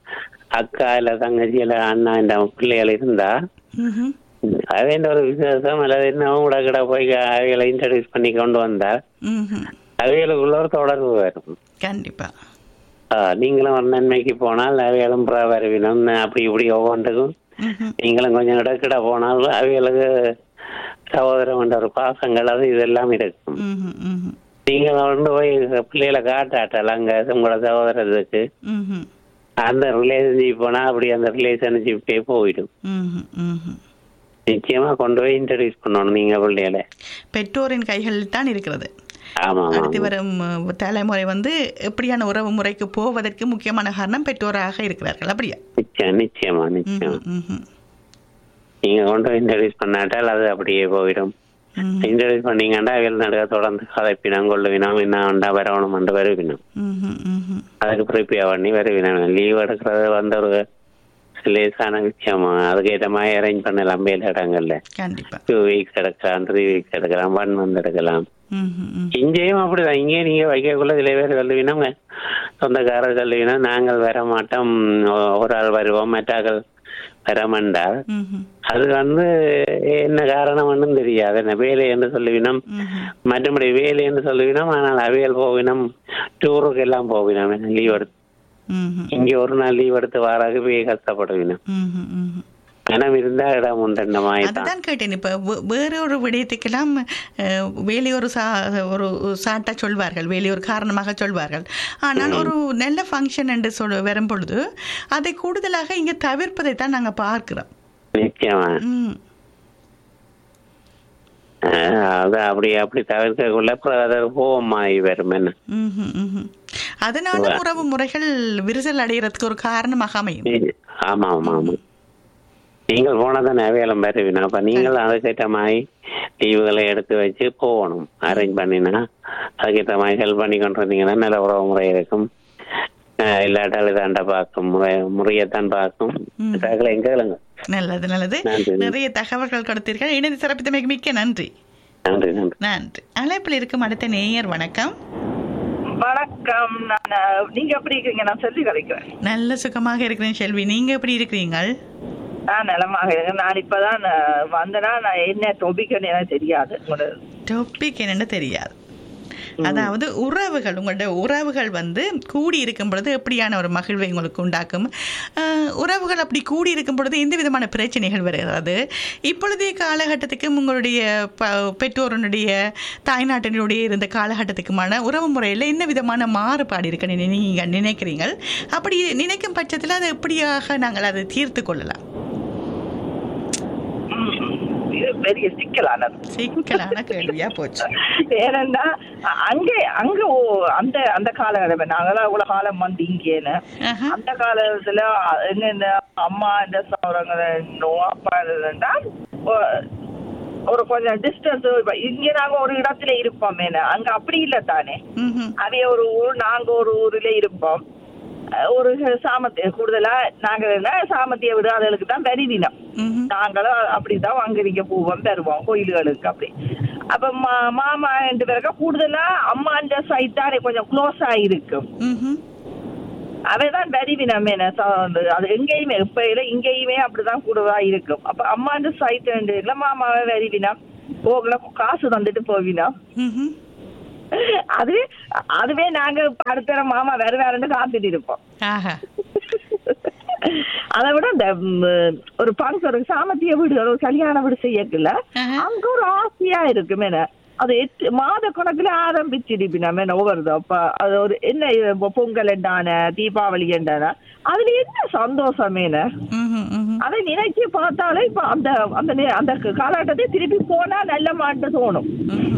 [SPEAKER 4] அக்கா இல்ல தங்கச்சி இல்ல அண்ணா இந்த பிள்ளைகள் இருந்தா
[SPEAKER 2] ம்ஹும்.
[SPEAKER 4] அவைன்ற ஒரு விசேஷம் அல்லது என்ன உங்களோட கிட்ட போய் அவைகளை இன்ட்ரடியூஸ் பண்ணி கொண்டு வந்தா
[SPEAKER 2] ம்ஹும்.
[SPEAKER 4] அவைகளுக்குள்ள ஒரு தொடர்பு வரும்
[SPEAKER 2] கண்டிப்பா
[SPEAKER 4] ஆ, நீங்களும் ஒரு நன்மைக்கு போனால் அவைகளும் புறா வருவினம் அப்படி இப்படி ஒவ்வொன்றுக்கும்
[SPEAKER 2] ம்ஹும்.
[SPEAKER 4] நீங்களும் கொஞ்சம் இடக்கிட போனால் அவைகளுக்கு சகோதரம் என்ற ஒரு பாசங்கள் அது இதெல்லாம் இருக்கும்
[SPEAKER 2] ம்ஹும். ம்ஹும்.
[SPEAKER 4] நீங்க கொண்டு போய் பிள்ளைகளை காட்டாட்டல அங்க உங்களோட சகோதரத்துக்கு
[SPEAKER 2] ம்ஹும்.
[SPEAKER 4] அந்த ரிலேஷன்ஷிப் போனா அப்படி அந்த ரிலேஷன்ஷிப்பே போயிடும்
[SPEAKER 2] ம்ஹும். ம்ஹும்.
[SPEAKER 4] நிச்சயமா கொண்டு போய் இன்ட்ரடியூஸ் பண்ணணும் நீங்க பிள்ளைகளை
[SPEAKER 2] பெற்றோரின் கைகளில் தான் இருக்கிறது
[SPEAKER 4] ஆமா ஆமா
[SPEAKER 2] அடுத்து வரும் அஹ், தலைமுறை வந்து எப்படியான உறவு முறைக்கு போவதற்கு முக்கியமான காரணம் பெற்றோராக இருக்கிறார்கள் அப்படியா
[SPEAKER 4] நிச்சயம் நிச்சயமா நிச்சயம்
[SPEAKER 2] ம்ஹும். ம்ஹும்.
[SPEAKER 4] நீங்க கொண்டு போய் இன்ட்ரடியூஸ் பண்ணாட்டால் அது அப்படியே போயிடும்
[SPEAKER 2] ம்ஹும்.
[SPEAKER 4] இன்ட்ரடியூஸ் பண்ணீங்கன்னா அவையில் நடுக தொடர்ந்து கதைப்பினம் கொள்ளுவினம் என்ன உண்டா வரணும் என்று வருவினம்
[SPEAKER 2] ம்ஹும். ம்ஹும்.
[SPEAKER 4] அதுக்கு ப்ரிப்பேர் பண்ணி வருவினம் லீவ் எடுக்கிறது வந்து ஒரு லேசான விஷயமா அதுக்கேற்ற மாதிரி அரேஞ்ச் பண்ணலாம் வேலை இடங்கள்ல
[SPEAKER 2] கண்டிப்பா
[SPEAKER 4] டூ வீக்ஸ் எடுக்கலாம் த்ரீ வீக்ஸ் எடுக்கலாம் ஒன் மந்த் எடுக்கலாம்
[SPEAKER 2] ம்ஹும். ம்ஹும்.
[SPEAKER 4] இங்கேயும் அப்படிதான் இங்கே நீங்க வைக்கக்குள்ள சில பேர் சொல்லுவீங்க சொந்தக்காரர் சொல்லுவீங்கன்னா நாங்கள் வர மாட்டோம் ஒ- ஒரு ஆள் வருவோம் மற்றாக்கள் வரமாண்டார்
[SPEAKER 2] ம்ஹும்.
[SPEAKER 4] அது வந்து என்ன காரணம்னு தெரியாது என்ன வேலை என்று சொல்லுவினம்
[SPEAKER 2] ம்ஹும்.
[SPEAKER 4] மற்றபடி வேலை என்று சொல்லுவினம் ஆனால் அவையல் போவினம் டூருக்கு எல்லாம் போவினம் லீவ் எடுத்து
[SPEAKER 2] ம்ஹும்.
[SPEAKER 4] இங்க ஒரு நாள் லீவ் எடுத்து வாராக போய் கஷ்டப்படுவினம்
[SPEAKER 2] ம்ஹும். ம்ஹும்.
[SPEAKER 4] இடம் இருந்தா இடம் உண்டு மாதிரி தான்
[SPEAKER 2] அதுதான் கேட்டேன் இப்ப வே- வேற ஒரு விடயத்துக்கெல்லாம் அஹ், வேலை ஒரு சா ஒரு சாட்டா சொல்வார்கள் வேலை ஒரு காரணமாக சொல்வார்கள் ஆனால் ஒரு நல்ல ஃபங்க்ஷன் என்று சொல் வரும் பொழுது அதை கூடுதலாக இங்க தவிர்ப்பதை தான் நாங்க பார்க்கிறோம்
[SPEAKER 4] நிச்சயமா
[SPEAKER 2] ம்.
[SPEAKER 4] அஹ் அது அப்படி அப்படி தவிர்க்கக்குள்ள அப்புறம் அது கோவமாகி வரும் என்ன
[SPEAKER 2] ம்ஹும். ம்ஹும். அதனால உறவு முறைகள் விரிசல் அடைகிறதுக்கு ஒரு காரணமாக அமையும்
[SPEAKER 4] நீ- ஆமா ஆமா ஆமா நீங்கள் போனதான் அவையலம் வருவீங்க அப்ப நீங்கள் அதுக்கேற்ற மாதிரி லீவுகளை எடுத்து வச்சு போகணும் அரேஞ்ச் பண்ணினா அதுக்கேற்ற மாதிரி ஹெல்ப் பண்ணி கொண்டு வந்தீங்கன்னா நல்ல உறவு முறை இருக்கும் அஹ் இல்லாட்டாலும் தாண்ட பார்க்கும் முறை முறையத்தான் பார்க்கும் தகவலை எங்க கேளுங்க
[SPEAKER 2] நல்லது நல்லது
[SPEAKER 4] நன்றி.
[SPEAKER 2] நிறைய தகவல்கள் கொடுத்தீர்கள் இணைந்து சிறப்பித்தமைக்கு மிக்க நன்றி
[SPEAKER 4] நன்றி நன்றி
[SPEAKER 2] நன்றி அழைப்பில் இருக்கும் அடுத்த நேயர் வணக்கம்
[SPEAKER 5] வணக்கம் நான் அஹ், நீங்க எப்படி இருக்கீங்க நான் சொல்லி கலைக்கிறேன்
[SPEAKER 2] நல்ல சுகமாக இருக்கிறேன் செல்வி நீங்க எப்படி இருக்கிறீங்கள்
[SPEAKER 5] நான் நலமாக இருக்கேன் நான் இப்பதான் அஹ், வந்தேனா நான் என்ன டொபிக்னு எனக்கு தெரியாது உங்களோட
[SPEAKER 2] டாபிக் என்னன்னு தெரியாது அதாவது உறவுகள் உங்களோட உறவுகள் வந்து கூடி இருக்கும் பொழுது எப்படியான ஒரு மகிழ்வை உங்களுக்கு உண்டாக்கும் அஹ், உறவுகள் அப்படி கூடி இருக்கும் பொழுது எந்த விதமான பிரச்சனைகள் வருகிறது இப்பொழுதைய காலகட்டத்துக்கும் உங்களுடைய ப பெற்றோருடைய தாய்நாட்டினுடைய இருந்த காலகட்டத்துக்குமான உறவு முறையில் என்ன விதமான மாறுபாடு இருக்குன்னு நீங்கள் நினைக்கிறீங்கள் அப்படி நினைக்கும் பட்சத்தில் அதை எப்படியாக நாங்கள் அதை தீர்த்து கொள்ளலாம்
[SPEAKER 5] இது பெரிய சிக்கலானது
[SPEAKER 2] சிக்கலான கேள்வியா போச்சு
[SPEAKER 5] ஏனென்னா அ- அங்கே அங்க ஓ- அந்த அந்த காலகட்டம் நாங்களாம் இவ்வளவு காலம் வந்து இங்கேன்னு
[SPEAKER 2] ஆஹா.
[SPEAKER 5] அந்த காலத்துல அ- என்னென்ன அம்மா இந்த சௌரங்களை அப்பா இருந்தா ஒரு கொஞ்சம் டிஸ்டன்ஸ் இங்க நாங்க ஒரு இடத்துல இருப்போம் அங்க அப்படி இல்ல தானே
[SPEAKER 2] ம்ஹும்.
[SPEAKER 5] அதே ஒரு ஊர் நாங்க ஒரு ஊர்ல இருப்போம் அஹ் ஒரு சாமத்திய கூடுதலா நாங்க என்ன சாமத்திய விட அதுகளுக்கு தான் வருவினம்
[SPEAKER 2] ம்ஹும்.
[SPEAKER 5] நாங்களும் அப்படிதான் அங்க போவோம் தருவோம் கோயில்களுக்கு அப்படி அப்ப மா- மாமா ரெண்டு பேருக்கா கூடுதலா அம்மாண்ட சைட் தான் கொஞ்சம் க்ளோஸ் ஆயிருக்கும்
[SPEAKER 2] ம்ஹும்.
[SPEAKER 5] அவைதான் வருவினம் என்ன ச- அந்த- அது எங்கேயுமே இப்ப இல்ல இங்கேயுமே அப்படிதான் கூடவா இருக்கும் அப்ப அம்மாண்ட சைட் இல்ல மாமாவை வருவினம் போகல காசு தந்துட்டு போவினோம்
[SPEAKER 2] ம்ஹும்.
[SPEAKER 5] அதுவே அதுவே நாங்க அடுத்த மாமா வேற வேறன்னு காத்துட்டு இருப்போம்
[SPEAKER 2] ஆஹா
[SPEAKER 5] அதை விட இந்த ம், ஒரு பங்கு ஒரு சாமத்திய வீடு ஒரு கல்யாண வீடு செய்யக்குள்ள
[SPEAKER 2] ஆஹா.
[SPEAKER 5] அங்க ஒரு ஆசையா இருக்கு மேன அது எட்டு மாத கணக்குல ஆரம்பிச்சிருப்பி நம்ம ஒவ்வொரு அப்ப அது ஒரு என்ன இது, இப்ப பொங்கல் எண்டான தீபாவளி எண்டான அதுல என்ன சந்தோஷம் மேன
[SPEAKER 2] ம்ஹும். ம்ஹும்.
[SPEAKER 5] அதை நினைச்சு பார்த்தாலே இப்ப அந்த அந்த நே- அந்த காலகட்டத்தை திருப்பி போனா நல்ல மாட்டு தோணும்
[SPEAKER 2] ம்ஹும்.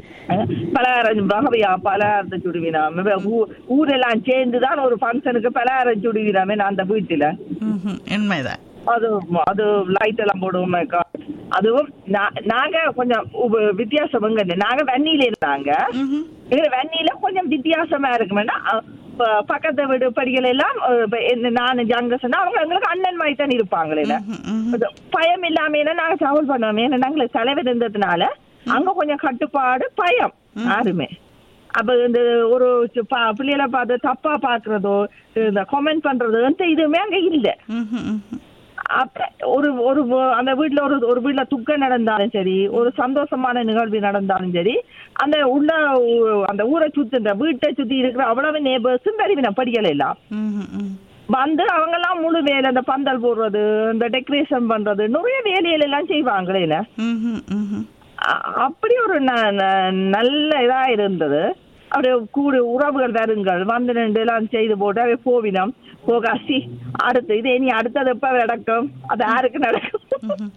[SPEAKER 5] பலகாரம் வகவையா பலகாரத்தை சுடுவினாம் ஊ- ஊரெல்லாம் சேர்ந்துதான் ஒரு ஃபங்க்ஷனுக்கு பலகாரம் சுடுவினாமே அந்த வீட்டுல
[SPEAKER 2] ம்ஹும். உண்மைதான்
[SPEAKER 5] அது அது லைட் எல்லாம் போடுவோம் அதுவும் நா- நாங்க கொஞ்சம் உப- வித்தியாசம் எங்க நாங்க வெண்ணில இருந்தாங்க
[SPEAKER 2] ம்ஹும்.
[SPEAKER 5] எங்க வெண்ணில கொஞ்சம் வித்தியாசமா இருக்குமென்னா அ, ப- பக்கத்து வீடு படிகள் எல்லாம் அ, இப்ப என்ன நான் ஜங்க சொன்னா அவங்க எங்களுக்கு அண்ணன் மாதிரி தான் இருப்பாங்களே
[SPEAKER 2] ம்ஹும். ம்ஹும்.
[SPEAKER 5] அது பயம் இல்லாம என்ன நாங்க டிராவல் பண்ணுவோம் ஏன்னா நாங்களுக்கு தலைவர் இருந்ததுனால அங்க கொஞ்சம் கட்டுப்பாடு பயம் யாருமே அப்ப இந்த ஒரு சி- பா- பிள்ளைகளை பார்த்து தப்பா பாக்குறதோ இந்த கமெண்ட் பண்றதோ எந்த இதுவுமே அங்க இல்ல
[SPEAKER 2] ம்ஹும். ம்ஹும்.
[SPEAKER 5] அப்ப ஒரு ஒரு வ- அந்த வீட்ல ஒரு ஒரு வீட்ல துக்கம் நடந்தாலும் சரி ஒரு சந்தோஷமான நிகழ்வு நடந்தாலும் சரி அந்த உள்ள ஊ- அந்த ஊரை சுத்தி இந்த வீட்டை சுத்தி இருக்கிற அவ்வளவு நேபர்ஸும் பெருவின படிகள் எல்லாம்
[SPEAKER 2] ம்ஹும். ம்ஹும்.
[SPEAKER 5] வந்து அவங்க எல்லாம் முழு வேலை இந்த பந்தல் போடுறது இந்த டெக்கரேஷன் பண்றது நிறைய வேலைகள் எல்லாம் செய்வாங்களே இல்ல
[SPEAKER 2] ம்ஹும். ம்ஹும்.
[SPEAKER 5] அ- அப்படி ஒரு ந- ந- நல்ல இதா இருந்தது அப்படியே கூடு உறவுகள் வருங்கள் வந்து ரெண்டு எல்லாம் செய்து போட்டு அப்படியே போவினோம் போகாசி அடுத்து இது இனி அடுத்தது எப்ப நடக்கும் அது யாருக்கு நடக்கும்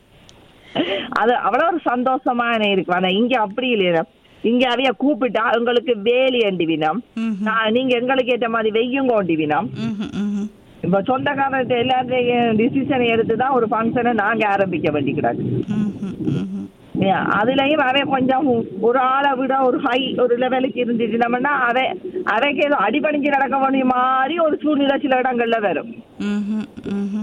[SPEAKER 5] அது அவ்வளவு ஒரு சந்தோஷமான இருக்கும் ஆனா இங்க அப்படி இல்லையா இங்க அவைய கூப்பிட்டா உங்களுக்கு வேலி அண்டிவினம்
[SPEAKER 2] ம்ஹும்.
[SPEAKER 5] நான் நீங்க எங்களுக்கு ஏற்ற மாதிரி வெய்யும் கொண்டிவினம்
[SPEAKER 2] ம்ஹும். ம்ஹும்.
[SPEAKER 5] இப்ப சொந்தக்காரர்கிட்ட எல்லாத்தையும் டிசிஷன் எடுத்து தான் ஒரு ஃபங்க்ஷனை நாங்க ஆரம்பிக்க வேண்டிக்கிறாங்க
[SPEAKER 2] ம்ஹும். ம்ஹும்.
[SPEAKER 5] ஏன், அதுலயும் அவன் கொஞ்சம் ஒரு ஆளை விட ஒரு ஹை ஒரு லெவலுக்கு இருந்துச்சுனோம்னா அவன் அவைக்கு ஏதோ அடிபணிஞ்சு நடக்க வேண்டிய மாதிரி ஒரு சூழ்நிலை சில இடங்கள்ல வரும்
[SPEAKER 2] ம்ஹும். ம்ஹும்.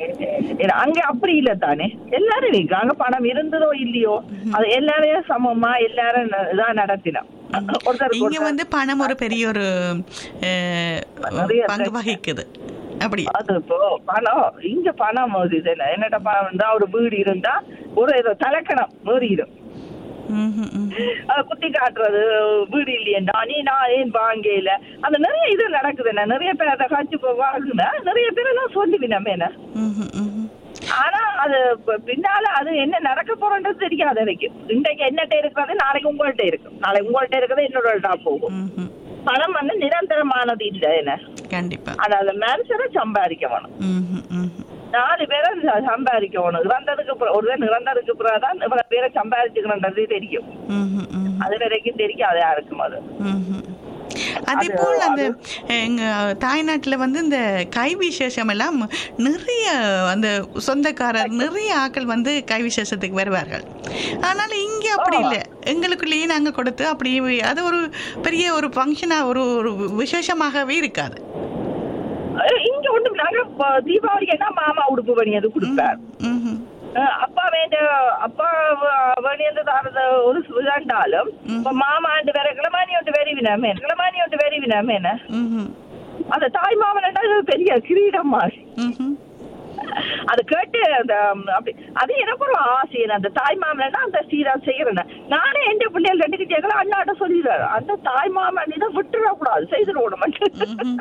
[SPEAKER 5] ஏ, அங்க அப்படி இல்ல தானே எல்லாரும் இருக்கு அங்க பணம் இருந்ததோ இல்லையோ அது எல்லாரையும் சமமா எல்லாரும் ந- இதா நடத்தினோம் ஒருத்தருக்கு
[SPEAKER 2] இங்க
[SPEAKER 5] ஒருத்தர்
[SPEAKER 2] வந்து பணம் ஒரு பெரிய ஒரு அஹ்,
[SPEAKER 5] நிறைய
[SPEAKER 2] பங்கு வகிக்குது அப்படி
[SPEAKER 5] அது இப்போ பணம் இங்க பணம் ஒரு இது இல்லை என்னட்ட பணம் இருந்தா ஒரு வீடு இருந்தா ஒரு ஏதோ தலைக்கணம் ஏறிடும்
[SPEAKER 2] ம்ஹும், ம்ஹும்.
[SPEAKER 5] அதை குத்தி காட்டுறது வீடு இல்லையேண்டா நீ நான் ஏன் வாங்கல அந்த நிறைய இது நடக்குது என்ன நிறைய பேர் அதை காட்சி இப்போ வாங்குன நிறைய பேர் எல்லாம் சொல்லுவினா மேல
[SPEAKER 2] ம்ஹும், ம்ஹும்.
[SPEAKER 5] ஆனா அது ப- பின்னால அது என்ன நடக்க போறன்றது தெரியாது எனக்கு இன்றைக்கு என்னட்ட இருக்கிறது நாளைக்கு உங்கள்ட்ட இருக்கும் நாளைக்கு உங்கள்ட்ட இருக்கிறது என்னோட போகும்
[SPEAKER 2] ம்ஹும்.
[SPEAKER 5] பணம் வந்து நிரந்தரமானது இல்லை என்ன
[SPEAKER 2] கண்டிப்பா
[SPEAKER 5] ஆனா அந்த மனுஷனை சம்பாதிக்க வேணும்
[SPEAKER 2] ம்ஹும், ம்ஹும்.
[SPEAKER 5] நாலு பேரை ச- சம்பாதிக்கணும் இறந்ததுக்கு அப்புறம் ஒருவர் இறந்ததுக்கு பிறகுதான் இவ்வளவு பேரை சம்பாதிச்சுக்கணுன்றது தெரியும்
[SPEAKER 2] ம்ஹும், ம்ஹும்.
[SPEAKER 5] அது வரைக்கும் தெரியாது யாருக்கும் அது
[SPEAKER 2] ம்ஹும். அதே
[SPEAKER 5] அது-
[SPEAKER 2] போல் அந்த எங்க தாய்நாட்டுல வந்து இந்த கை விசேஷம் எல்லாம் நிறைய அந்த சொந்தக்காரர் நிறைய ஆட்கள் வந்து கை விசேஷத்துக்கு வருவார்கள் ஆனால் இங்க அப்படி இல்லை எங்களுக்குள்ளேயே நாங்க கொடுத்து அப்படி அது ஒரு பெரிய ஒரு ஃபங்க்ஷனா ஒரு ஒரு விசேஷமாகவே இருக்காது
[SPEAKER 5] அஹ் இங்க ஒண்ணும் நாங்க ப- தீபாவளிக்கு என்ன மாமா உடுப்பு பணியது கொடுப்பார்
[SPEAKER 2] ம்ஹும்.
[SPEAKER 5] அஹ் அப்பா வேண்ட அப்பா வ- வேண்டியது தரது ஒரு விழாண்டாலும் இப்ப மாமா ஆண்டு வேற கிளமானி ஒன்று வெறிவினாமே கிளமானி ஒன்று வெறிவினாமே
[SPEAKER 2] ம்ஹும்.
[SPEAKER 5] அந்த தாய் மாமன் பெரிய கிரீடம் மாதிரி
[SPEAKER 2] ம்ஹும்.
[SPEAKER 5] அது கேட்டு அந்த ம், அப்படி அது எனக்கு ஒரு ஆசை அந்த தாய் மாமனா அந்த சீரா செய்யறேன் நானே எந்த பிள்ளைகள் ரெண்டு கேட்கல அண்ணாட்ட சொல்லிடுறாரு அந்த தாய் மாமன் இதை விட்டுற கூடாது செய்திட மாட்டேன்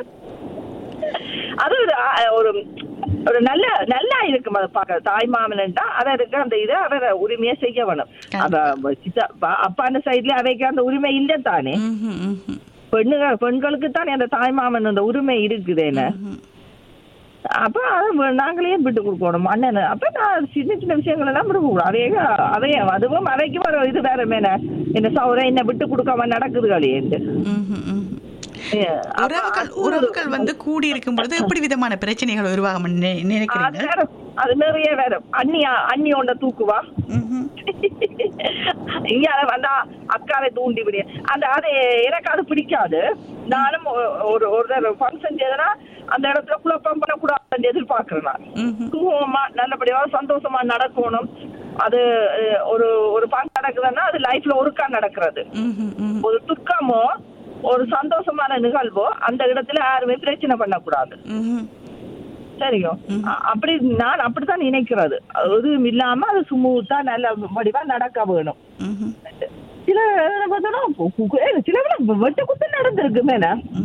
[SPEAKER 5] அது ஒரு ஆ, ஒரு ஒரு நல்ல நல்லா இருக்கும் அதை பார்க்க தாய் மாமன்டா அவருக்கு அந்த இதை அவர் உரிமையை செய்ய வேணும் அத சித்தா- பா- அப்பாண்ட சைட்ல அவைக்கு அந்த உரிமை இல்லை தானே
[SPEAKER 2] ம்ஹும். ம்ஹும்.
[SPEAKER 5] பெண்ணுகள் பெண்களுக்கு தானே அந்த தாய் மாமன் அந்த உரிமை இருக்குது என்ன
[SPEAKER 2] ம்ஹும்.
[SPEAKER 5] அப்ப அதை வி- நாங்களே விட்டு கொடுக்கணும் அண்ணன் அப்ப நான் சின்ன சின்ன விஷயங்கள் எல்லாம் விட்டு கொடுக்கணும் அதே அதே அதுவும் அவைக்கு வர இது வேற மேல என்ன சௌரம் என்ன விட்டு கொடுக்காம நடக்குது களியேண்டு
[SPEAKER 2] ம்ஹும். ம்ஹும். உறவுகள் உறவுகள் வந்து கூடி இருக்கும் பொழுது எப்படி விதமான பிரச்சனைகள் உருவாகும் நினைக்கிறீங்க
[SPEAKER 5] அது நிறைய வேற அண்ணியா அண்ணியோண்ட தூக்குவா
[SPEAKER 2] ம்ஹும்.
[SPEAKER 5] இங்க வந்தா அக்காவை தூண்டி விடு அந்த அது எனக்கு அது பிடிக்காது நானும் ஒ- ஒரு ஒரு ஃபங்க்ஷன் செய்தனா அந்த இடத்துல குழப்பம் பண்ணக்கூடாதுன்னு எதிர்பார்க்கிறேன் நான்
[SPEAKER 2] ம்ஹும்.
[SPEAKER 5] சுகமா நல்லபடியா சந்தோஷமா நடக்கணும் அது அஹ், ஒரு ஒரு பங்கு நடக்குதுன்னா அது லைஃப்ல ஒருக்கா நடக்கிறது
[SPEAKER 2] ம்ஹும். ம்ஹும்.
[SPEAKER 5] ஒரு துக்கமோ ஒரு சந்தோஷமான நிகழ்வோ அந்த இடத்துல யாருமே பிரச்சனை பண்ணக்கூடாது
[SPEAKER 2] ம்ஹும்.
[SPEAKER 5] சரியோ அ- அப்படி நான் அப்படித்தான் நினைக்கிறது எதுவும் இல்லாம அது சுமூத்தா நல்ல வடிவா நடக்க வேணும்
[SPEAKER 2] ம்ஹும்.
[SPEAKER 5] சில பார்த்தோம்னா கு- கு- ஏ, சில பேர் வெட்டு குத்து நடந்திருக்கு மேல